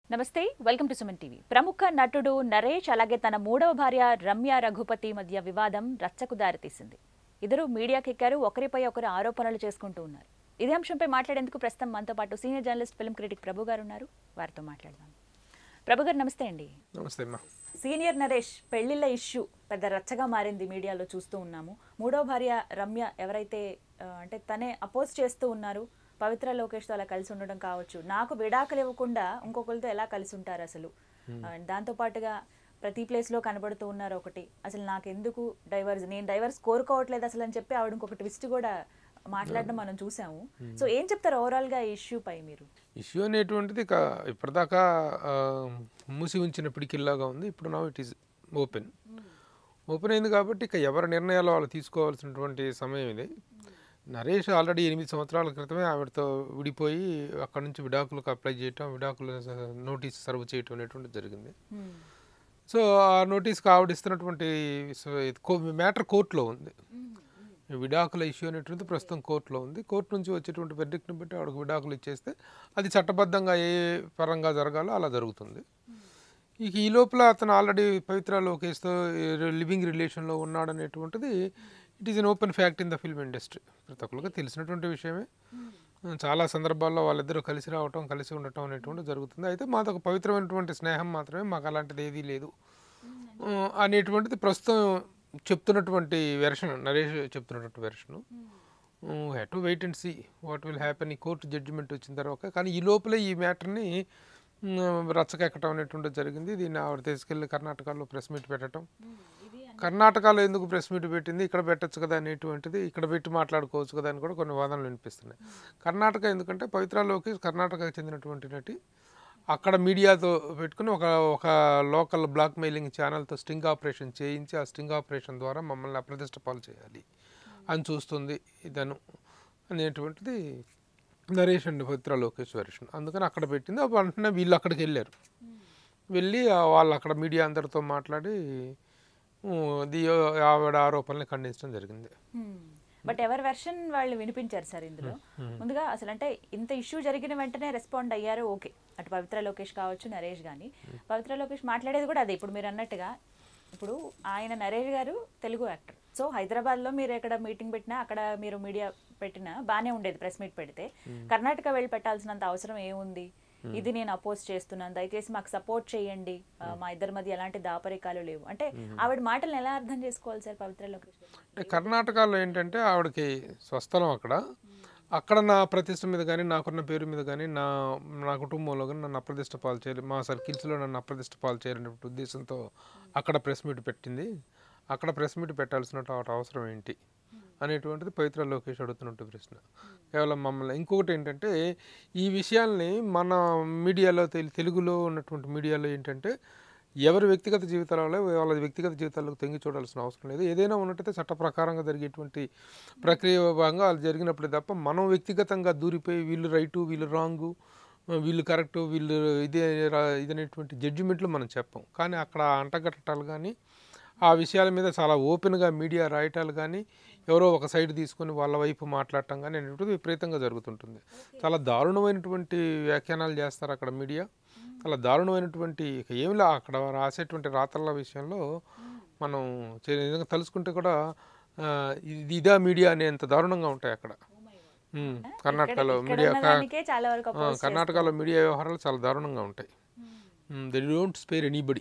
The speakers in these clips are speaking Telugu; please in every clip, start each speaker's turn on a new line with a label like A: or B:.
A: నమస్తే వెల్కమ్ టు సుమన్ టీవీ ప్రముఖ నటుడు నరేష్ అలాగే తన మూడవ భార్య రమ్య రఘుపతి మధ్య వివాదం రచ్చకు దారితీసింది ఇద్దరు మీడియాకి ఎక్కారు ఒకరిపై ఒకరు ఆరోపణలు చేసుకుంటూ ఉన్నారు ఇదే అంశంపై మాట్లాడేందుకు ప్రస్తుతం మనతో పాటు senior journalist film critic Prabhu గారు ఉన్నారు వారితో మాట్లాడదాం ప్రభు గారు నమస్తే అండి
B: నమస్తే అమ్మా
A: సీనియర్ నరేష్ పెళ్లిళ్ళ ఇష్యూ పెద్ద రచ్చగా మారింది మీడియాలో చూస్తూ ఉన్నాము మూడో భార్య రమ్య ఎవరైతే ఆ, అంటే తనే అపోజ్ చేస్తూ ఉన్నారు పవిత్ర లోకేష్తో అలా కలిసి ఉండడం కావచ్చు నాకు విడాకులు ఇవ్వకుండా ఇంకొకరితో ఎలా కలిసి ఉంటారు అసలు ఆ, దాంతో పాటుగా ప్రతి ప్లేస్ లో కనబడుతూ ఉన్నారు ఒకటి అసలు నాకు ఎందుకు డైవర్స్ నేను డైవర్స్ కోరుకోవట్లేదు అసలు అని చెప్పి ఆవిడ ఇంకొక ట్విస్ట్ కూడా మాట్లాడడం మనం చూసాము సో ఏం చెప్తారు ఓవరాల్ గా ఈ ఇష్యూ పై మీరు
B: ఇష్యూ అనేటువంటిది ఇక ఇప్పటిదాకా ఆ, మూసి ఉంచిన పిడికిల్లాగా ఉంది ఇప్పుడు నా ఇట్ ఈస్ ఓపెన్ ఓపెన్ అయింది కాబట్టి ఇక ఎవరి నిర్ణయాలు వాళ్ళు తీసుకోవాల్సినటువంటి సమయం ఇది నరేష్ ఆల్రెడీ ఎనిమిది సంవత్సరాల క్రితమే ఆవిడతో విడిపోయి అక్కడ నుంచి విడాకులకు అప్లై చేయటం విడాకుల నోటీస్ సర్వ్ చేయటం అనేటువంటి జరిగింది సో ఆ నోటీస్కి ఆవిడ ఇస్తున్నటువంటి మ్యాటర్ కోర్టులో ఉంది ఈ విడాకుల ఇష్యూ అనేటువంటి ప్రస్తుతం కోర్టులో ఉంది కోర్టు నుంచి వచ్చేటువంటి వెర్డిక్ట్ని బట్టి ఆవిడకు విడాకులు ఇచ్చేస్తే అది చట్టబద్ధంగా ఏ పరంగా జరగాలో అలా జరుగుతుంది ఇక ఈ లోపల అతను ఆల్రెడీ పవిత్ర లోకేష్తో లివింగ్ రిలేషన్లో ఉన్నాడనేటువంటిది it is an open fact in the film industry ప్రతి ఒక్కరికి తెలిసినటువంటి విషయమే చాలా సందర్భాల్లో వాళ్ళిద్దరూ కలిసి రావటం కలిసి ఉండటం అనేటువంటిది జరుగుతుంది అయితే మాకు ఒక పవిత్రమైనటువంటి స్నేహం మాత్రమే మాకు అలాంటిది ఏదీ లేదు ఆ, అనేటువంటిది ప్రస్తుతం చెప్తున్నటువంటి వెర్షన్ నరేష్ చెప్తున్నటువంటి version have to wait and see what will happen ఈ కోర్టు జడ్జిమెంట్ వచ్చిన తర్వాత కానీ ఈ లోపలే ఈ మ్యాటర్ని రచ్చకెక్కటం అనేటువంటిది జరిగింది దీన్ని ఆవిడ తీసుకెళ్ళి కర్ణాటకలో ప్రెస్ మీట్ పెట్టడం కర్ణాటకలో ఎందుకు ప్రెస్ మీట్ పెట్టింది ఇక్కడ పెట్టచ్చు కదా అనేటువంటిది ఇక్కడ పెట్టి మాట్లాడుకోవచ్చు కదా అని కూడా కొన్ని వాదనలు వినిపిస్తున్నాయి కర్ణాటక ఎందుకంటే పవిత్ర లోకేష్ కర్ణాటకకు చెందినటువంటి నటి అక్కడ మీడియాతో పెట్టుకుని ఒక ఒక లోకల్ బ్లాక్ మెయిలింగ్ ఛానల్తో స్టింగ్ ఆపరేషన్ చేయించి ఆ స్టింగ్ ఆపరేషన్ ద్వారా మమ్మల్ని అప్రదిష్ట పాలు చేయాలి అని చూస్తుంది ఇతను అనేటువంటిది నరేష్ అండ్ పవిత్ర లోకేష్ వెర్షన్ అందుకని అక్కడ పెట్టింది అప్పుడు వెంటనే వీళ్ళు అక్కడికి వెళ్ళారు వెళ్ళి ఆ వాళ్ళు అక్కడ మీడియా అందరితో మాట్లాడి ఊ, ది ఆవిడ ఆరోపణల్ని ఖండించడం జరిగింది
A: బట్ ఎవరి వెర్షన్ వాళ్ళు వినిపించారు సార్ ఇందులో ముందుగా అసలు అంటే ఇంత ఇష్యూ జరిగిన వెంటనే రెస్పాండ్ అయ్యారు ఓకే అటు పవిత్ర లోకేష్ కావచ్చు నరేష్ కానీ పవిత్ర లోకేష్ మాట్లాడేది కూడా అదే ఇప్పుడు మీరు అన్నట్టుగా ఇప్పుడు ఆయన నరేష్ గారు తెలుగు యాక్టర్ సో హైదరాబాద్ లో మీరు ఎక్కడ మీటింగ్ పెట్టినా అక్కడ మీరు మీడియా పెట్టినా బానే ఉండేది ప్రెస్ మీట్ పెడితే కర్ణాటక వెళ్ళి పెట్టాల్సినంత అవసరం ఏముంది ఇది నేను అపోజ్ చేస్తున్నాను దయచేసి మాకు సపోర్ట్ చేయండి ఆ, మా ఇద్దరి మధ్య ఎలాంటి దాపరికాలు లేవు అంటే ఆవిడ మాటలను ఎలా అర్థం చేసుకోవాలి సార్ పవిత్ర లోకేష్ గారు?
B: అంటే కర్ణాటకలో ఏంటంటే ఆవిడకి స్వస్థలం అక్కడ అక్కడ నా ప్రతిష్ట మీద కానీ నాకున్న పేరు మీద కానీ నా నా కుటుంబంలో కానీ నన్ను అప్రదిష్ట పాలు చేయాలి మా సర్కిల్స్లో నన్ను అప్రదిష్ట పాలు చేయాలనే ఉద్దేశంతో అక్కడ ప్రెస్ మీట్ పెట్టింది అక్కడ ప్రెస్ మీట్ పెట్టాల్సిన అవసరం ఏంటి అనేటువంటిది పవిత్ర లోకేష్ అడుగుతున్నట్టు ప్రశ్న కేవలం మమ్మల్ని ఇంకొకటి ఏంటంటే ఈ విషయాల్ని మన మీడియాలో తెలు- తెలుగులో ఉన్నటువంటి మీడియాలో ఏంటంటే ఎవరి వ్యక్తిగత జీవితాలలో వాళ్ళ వ్యక్తిగత జీవితాలకు తెంగి చూడాల్సిన అవసరం లేదు ఏదైనా ఉన్నట్టయితే చట్ట ప్రకారంగా జరిగేటువంటి ప్రక్రియ భాగంగా అది జరిగినప్పుడే తప్ప మనం వ్యక్తిగతంగా దూరిపోయి వీళ్ళు రైటు వీళ్ళు రాంగు వీళ్ళు కరెక్టు వీళ్ళు ఇదే రా- ఇదనేటువంటి జడ్జిమెంట్లు మనం చెప్పం కానీ అక్కడ అంటగట్టటాలు కానీ ఆ విషయాల మీద చాలా ఓపెన్గా మీడియా రాయటాలు కానీ ఎవరో ఒక సైడ్ తీసుకొని వాళ్ళ వైపు మాట్లాడటం కానీ అనేటువంటిది విపరీతంగా జరుగుతుంటుంది చాలా దారుణమైనటువంటి వ్యాఖ్యానాలు చేస్తారు అక్కడ మీడియా చాలా దారుణమైనటువంటి ఇక ఏమిలా అక్కడ రాసేటువంటి రాతల విషయంలో మనం చే- నిజంగా తలుచుకుంటే కూడా ఆ, ఇది ఇదా మీడియా అనేంత దారుణంగా ఉంటాయి అక్కడ ఉమ్, కర్ణాటకలో
A: ఇక్కడ
B: మీడియా
A: ఉన్న దానికే చాలా వరకు
B: ఆ, కర్ణాటకలో మీడియా వ్యవహారాలు చాలా దారుణంగా ఉంటాయి దే డోంట్ స్పేర్ ఎనీబడి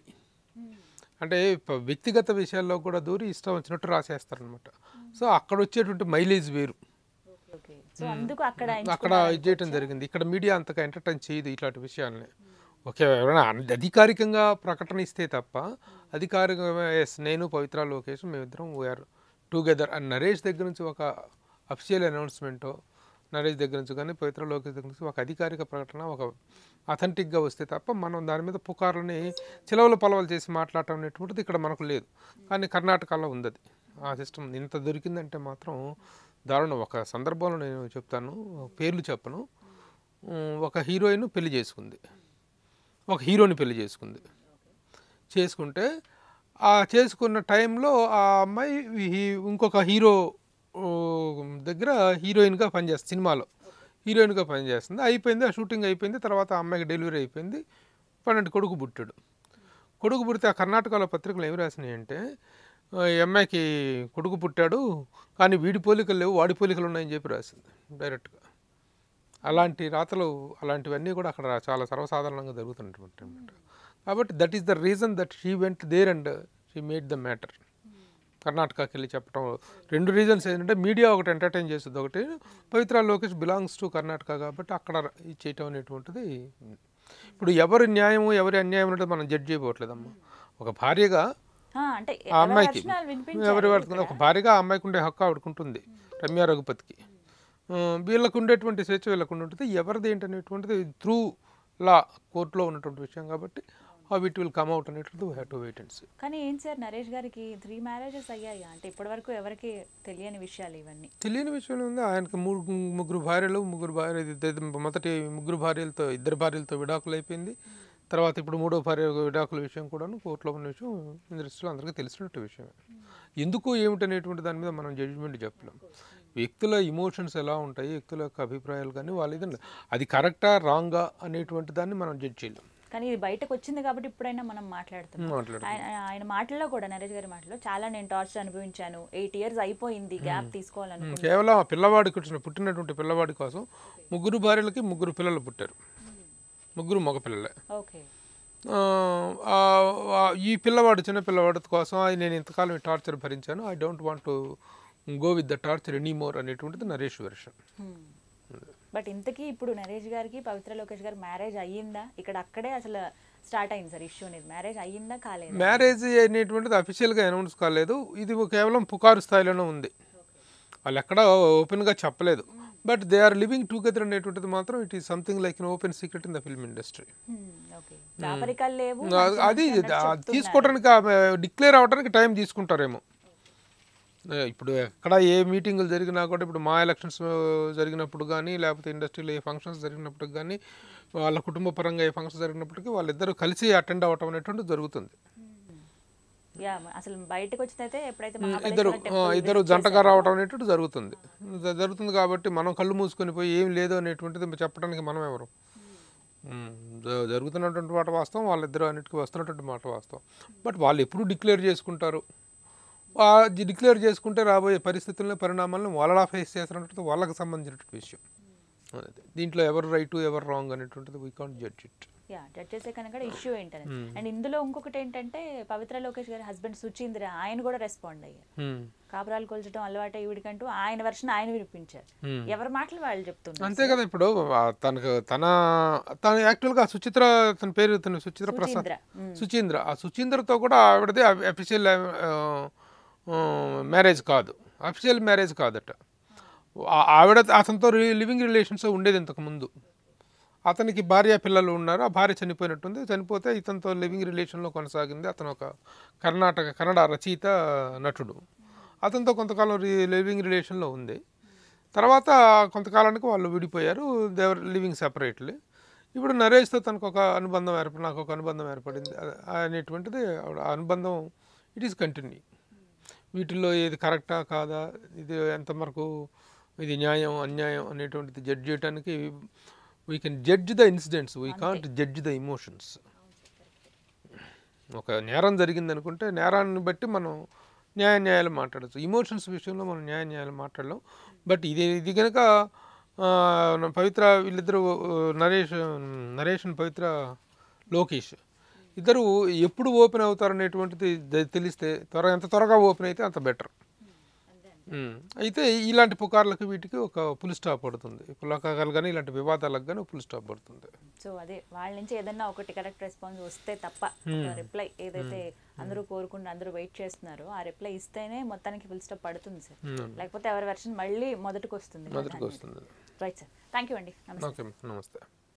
B: అంటే ప- వ్యక్తిగత విషయాల్లో కూడా దూరి ఇష్టం వచ్చినట్టు రాసేస్తారనమాట సో అక్కడ వచ్చేటువంటి మైలేజ్ వేరు
A: ఓకే సో అందుకు అక్కడ
B: అక్కడ ఇది చేయటం జరిగింది ఇక్కడ మీడియా అంతగా ఎంటర్టైన్ చేయదు ఇట్లాంటి విషయాల్ని ఓకే ఎవరైనా అన్- అధికారికంగా ప్రకటన ఇస్తే తప్ప అధికారికంగా ఎస్ నేను పవిత్ర లోకేష్ మేమిద్దరం వీఆర్ టుగెదర్ అండ్ నరేష్ దగ్గర నుంచి ఒక అఫిషియల్ అనౌన్స్మెంటో నరేష్ దగ్గర నుంచి కానీ పవిత్ర లోకేష్ దగ్గర నుంచి ఒక అధికారిక ప్రకటన ఒక అథెంటిక్గా వస్తే తప్ప మనం దాని మీద పుకార్లని చిలవలు పలవలు చేసి మాట్లాడటం అనేటువంటిది ఇక్కడ మనకు లేదు కానీ కర్ణాటకలో ఉంది అది ఆ సిస్టమ్ ఇంత దొరికిందంటే మాత్రం దారుణం ఒక సందర్భంలో నేను చెప్తాను పేర్లు చెప్పను ఉమ్, ఒక హీరోయిన్ పెళ్లి చేసుకుంది ఒక హీరోని పెళ్లి చేసుకుంది చేసుకుంటే ఆ చేసుకున్న టైంలో ఆ అమ్మాయి ఈ- ఇంకొక హీరో ఓ, దగ్గర హీరోయిన్గా పనిచేస్తుంది సినిమాలో హీరోయిన్గా పనిచేస్తుంది అయిపోయింది ఆ షూటింగ్ అయిపోయింది తర్వాత ఆ అమ్మాయికి డెలివరీ అయిపోయింది పన్నెండు కొడుకు పుట్టాడు కొడుకు పుడితే ఆ కర్ణాటకలో పత్రికలు ఏమి రాసినాయి అంటే ఆ, ఈ అమ్మాయికి కొడుకు పుట్టాడు కానీ వీడి పోలికలు లేవు వాడి పోలికలు ఉన్నాయని చెప్పి రాసింది డైరెక్ట్గా అలాంటి రాతలు అలాంటివన్నీ కూడా అక్కడ చాలా సర్వసాధారణంగా జరుగుతున్నటువంటి అనమాట కాబట్టి that is the reason that she went there and she made the matter కర్ణాటకకి వెళ్ళి చెప్పడం రెండు రీజన్స్ ఏంటంటే మీడియా ఒకటి ఎంటర్టైన్ చేస్తుంది ఒకటి పవిత్ర లోకేష్ బిలాంగ్స్ టు కర్ణాటక కాబట్టి అక్కడ ఇది చేయటం అనేటువంటిది ఇప్పుడు ఎవరి న్యాయము ఎవరి అన్యాయం అనేది మనం జడ్జ్ చేయబోట్లేదమ్మా ఒక భార్యగా
A: ఆ, అంటే
B: ఆ
A: ఎవరి
B: అమ్మాయికి
A: version వాళ్ళు వినిపించారు
B: ఎవరి వాడుతుంది ఒక భార్యగా ఆ అమ్మాయికి ఉండే హక్కు ఆవిడకు ఉంటుంది రమ్య రఘుపతికి ఆ, వీళ్ళకు ఉండేటువంటి స్వేచ్ఛ వీళ్ళకు ఉంటుంది ఎవరిది ఏంటనేటువంటిది త్రూ లా కోర్టులో ఉన్నటువంటి విషయం కాబట్టి how it will come out అనేటువంటిది have to wait and see
A: కానీ ఏం సార్ నరేష్ గారికి త్రీ మ్యారేజెస్ అయ్యాయి అంటే ఇప్పటి వరకు ఎవరికి తెలియని విషయాలు ఇవన్నీ
B: తెలియని విషయం ఉంది ఆయనకి మూడు ముగ్గురు భార్యలు ముగ్గురు భార్య ఇద్దరు- మొదటి ముగ్గురు భార్యలతో ఇద్దరు భార్యలతో విడాకులు అయిపోయింది తర్వాత ఇప్పుడు మూడో భార్య విడాకుల విషయం కూడాను కోర్టులో ఉన్న విషయం ఇండస్ట్రీలో అందరికీ తెలిసినట్టు విషయమే ఎందుకు ఏమిటనేటువంటి దాని మీద మనం జడ్జిమెంట్ చెప్పలేం వ్యక్తుల ఇమోషన్స్ ఎలా ఉంటాయి వ్యక్తుల యొక్క అభిప్రాయాలు కానీ వాళ్ళ ఇది అది కరెక్టా రాంగా అనేటువంటి దాన్ని మనం జడ్జ్ చేయలేం
A: కానీ ఇది బయటకు వచ్చింది కాబట్టి ఇప్పుడైనా మనం మాట్లాడుతున్నాం
B: మాట్లాడుతున్నాం.
A: ఆయన ఆయన మాటల్లో కూడా నరేష్ గారి మాటలో చాలా నేను టార్చర్ అనుభవించాను ఎయిట్ ఇయర్స్ అయిపోయింది గ్యాప్ తీసుకోవాలను
B: కేవలం ఆ పిల్లవాడికి వచ్చిన పుట్టినటువంటి పిల్లవాడి కోసం ముగ్గురు భార్యలకి ముగ్గురు పిల్లలు పుట్టారు ముగ్గురు మగ పిల్లలే
A: ఓకే
B: ఆ, ఆ, ఆ, ఈ పిల్లవాడు చిన్న పిల్లవాడి కోసం "ఆ, నేను ఇంతకాలం ఈ టార్చర్ భరించాను I don't want to go with the torture any more అనేటువంటిది నరేష్ వెర్షన్
A: బట్ ఇంతకీ ఇప్పుడు నరేష్ గారికి పవిత్ర లోకేష్ గారి మ్యారేజ్ అయ్యిందా ఇక్కడ అక్కడే అసలు స్టార్ట్ అయింది సార్ ఇష్యూ అనేది మ్యారేజ్ అయ్యిందా కాలేదు
B: మ్యారేజ్ అనేటువంటిది అఫీషియల్గా అనౌన్స్ కాలేదు ఇది కేవలం పుకారు స్థాయిలోనే ఉంది వాళ్ళు ఎక్కడ ఓపెన్గా చెప్పలేదు but they are living together అనేటువంటిది మాత్రం it is something like in open secret in the film industry
A: okay దాపరికాలు లేవు
B: అది ఆ తీసుకోవడానికి డిక్లేర్ అవ్వడానికి టైం తీసుకుంటారేమో ఏ, ఇప్పుడు ఎక్కడ ఏ మీటింగులు జరిగినా కూడా ఇప్పుడు మా ఎలక్షన్స్ జరిగినప్పుడు కానీ లేకపోతే ఇండస్ట్రీలో ఏ ఫంక్షన్స్ జరిగినప్పుడు కానీ వాళ్ళ కుటుంబ పరంగా ఏ ఫంక్షన్స్ జరిగినప్పటికీ వాళ్ళిద్దరూ కలిసి అటెండ్ అవ్వటం అనేటువంటిది జరుగుతుంది
A: యా అసలు బయటకు వచ్చినైతే ఎప్పుడైతే
B: ఇద్దరు
A: మహాబలేశ్వరం
B: ఆ,
A: temple
B: ఇద్దరు
A: visit
B: జంటగా
A: చేశారో,
B: రావడం అనేటువంటి జరుగుతుంది జ- జరుగుతుంది కాబట్టి మనం కళ్ళు మూసుకొని పోయి ఏం లేదు అనేటువంటిది చెప్పడానికి మనం ఎవరు మ్మ్. జ- జరుగుతున్నటువంటి మాట వాస్తవం వాళ్ళిద్దరు అన్నిటికీ వస్తున్నటువంటి మాట వాస్తవం బట్ వాళ్ళు ఎప్పుడు డిక్లేర్ చేసుకుంటారు డిక్లేర్ చేసుకుంటే రాబోయే పరిస్థితులను పరిణామాలను వాళ్ళలా ఫేస్ చేస్తున్నట్టు వాళ్ళకి సంబంధించినటువంటి విషయం అదే. దీంట్లో ఎవరు రైట్ ఎవరు రాంగ్ అనేటువంటిది we can't judge it
A: yeah judge చేసే కనుక ఇష్యూ ఏంటని అండ్ ఇందులో ఇంకొకటి ఏంటంటే పవిత్ర లోకేష్ గారి హస్బెండ్ సుచీంద్ర ఆయన కూడా రెస్పాండ్ అయ్యారు కాపురాలు కొల్చడం అలవాటు వీడికంటూ ఆయన వర్షన్ ఆయన వినిపించారు ఎవరి మాటలు వాళ్ళు చెప్తున్నారు
B: అంతే కదా ఇప్పుడు ఆ తనకు తన తన యాక్చువల్గా సుచిత్ర తన పేరు తన సుచిత్ర ప్రసాద్
A: సుచీంద్ర మ్మ్.
B: సుచీంద్ర ఆ సుచీంద్రతో కూడా ఆవిడది అఫీషియల్ మ్యారేజ్ కాదు అఫీషియల్ మ్యారేజ్ కాదట ఆ- ఆవిడ అతనితో లివింగ్ రిలేషన్స్ ఉండేది ఇంతకు ముందు అతనికి భార్య పిల్లలు ఉన్నారు ఆ భార్య చనిపోయినట్టుంది చనిపోతే ఇతనితో లివింగ్ రిలేషన్లో కొనసాగింది అతను ఒక కర్ణాటక కన్నడ రచయిత నటుడు అతనితో కొంతకాలం రి- లివింగ్ రిలేషన్లో ఉంది తర్వాత కొంతకాలానికి వాళ్ళు విడిపోయారు దేవర్ లివింగ్ సెపరేట్లీ ఇప్పుడు నరేష్తో తనకు ఒక అనుబంధం ఏర్పడి నాకు ఒక అనుబంధం ఏర్పడింది అ- అనేటువంటిది ఆవిడ ఆ అనుబంధం ఇట్ ఈస్ కంటిన్యూ వీటిల్లో ఏది కరెక్టా కాదా ఇది ఎంతవరకు ఇది న్యాయం అన్యాయం అనేటువంటిది జడ్జ్ చేయడానికి we can judge the incidents we can't judge the emotions ఒక నేరం జరిగింది అనుకుంటే నేరాన్ని బట్టి మనం న్యాయ న్యాయాలు మాట్లాడచ్చు ఇమోషన్స్ విషయంలో మనం న్యాయ న్యాయాలు మాట్లాడలేం బట్ ఇది ఇది కనుక పవిత్ర వీళ్ళిద్దరు ఆ, నరేష్ నరేష్ and పవిత్ర లోకేష్ ఇద్దరు ఎప్పుడు ఓపెన్ అవుతారు అనేటువంటిది తె- తెలిస్తే త్వర ఎంత త్వరగా ఓపెన్ అయితే అంత బెటర్ అయితే ఇలాంటి పుకార్లకు వీటికి ఒక పుల్ స్టాప్ పడుతుంది పులకాలు కానీ ఇలాంటి వివాదాలకు కానీ పుల్ స్టాప్ పడుతుంది
A: సో అదే వాళ్ళ నుంచి ఏదన్నా ఒకటి కరెక్ట్ రెస్పాన్స్ వస్తే తప్ప రిప్లై ఏదైతే అందరూ కోరుకుంటూ అందరూ వెయిట్ చేస్తున్నారో ఆ రిప్లై ఇస్తేనే మొత్తానికి ఫుల్ స్టాప్ పడుతుంది సార్
B: Hmm.
A: లేకపోతే ఎవరి వెర్షన్ మళ్ళీ మొదటికి వస్తుంది
B: మొదటికి వస్తుంది
A: రైట్ సార్ థ్యాంక్ యూ అండి నమస్తే
B: ఓకే నమస్తే